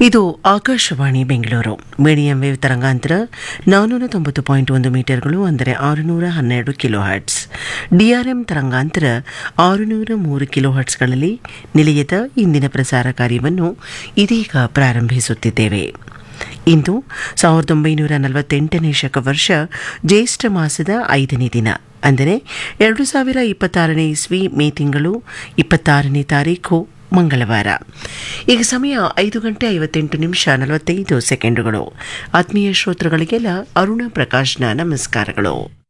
ಇದು Akashvani Bengaluru medium wave ತರಂಗಾಂತರ ನಾನ್ನೂರ ತೊಂಬತ್ತು ಪಾಯಿಂಟ್ ಒಂದು ಮೀಟರ್ಗಳು ಅಂದರೆ ಆರುನೂರ ಹನ್ನೆರಡು ಕಿಲೋ ಹರ್ಟ್ಸ್ ಡಿಆರ್ಎಂ ತರಂಗಾಂತರ ಆರುನೂರ ಮೂರು ಕಿಲೋ ಹರ್ಟ್ಸ್ಗಳಲ್ಲಿ ನಿಲಯದ ಇಂದಿನ ಪ್ರಸಾರ ಕಾರ್ಯವನ್ನು ಇದೀಗ ಪ್ರಾರಂಭಿಸುತ್ತಿದ್ದೇವೆ ಇಂದು ಸಾವಿರದ ಒಂಬೈನೂರ ನಲವತ್ತೆಂಟನೇ ಶಕವರ್ಷ ಜ್ಯೇಷ್ಠ ಮಾಸದ ಐದನೇ ದಿನ ಅಂದರೆ ಎರಡು ಸಾವಿರ ಇಪ್ಪತ್ತಾರನೇ ಇಸ್ವಿ ಮೇ ತಿಂಗಳು ಇಪ್ಪತ್ತಾರನೇ ತಾರೀಖು ಮಂಗಳವಾರ ಈಗ ಸಮಯ ಐದು ಗಂಟೆ ಐವತ್ತೆಂಟು ನಿಮಿಷ ನಲವತ್ತೈದು ಸೆಕೆಂಡುಗಳು ಆತ್ಮೀಯ ಶ್ರೋತೃಗಳಿಗೆಲ್ಲ ಅರುಣ ಪ್ರಕಾಶ್ನ ನಮಸ್ಕಾರಗಳು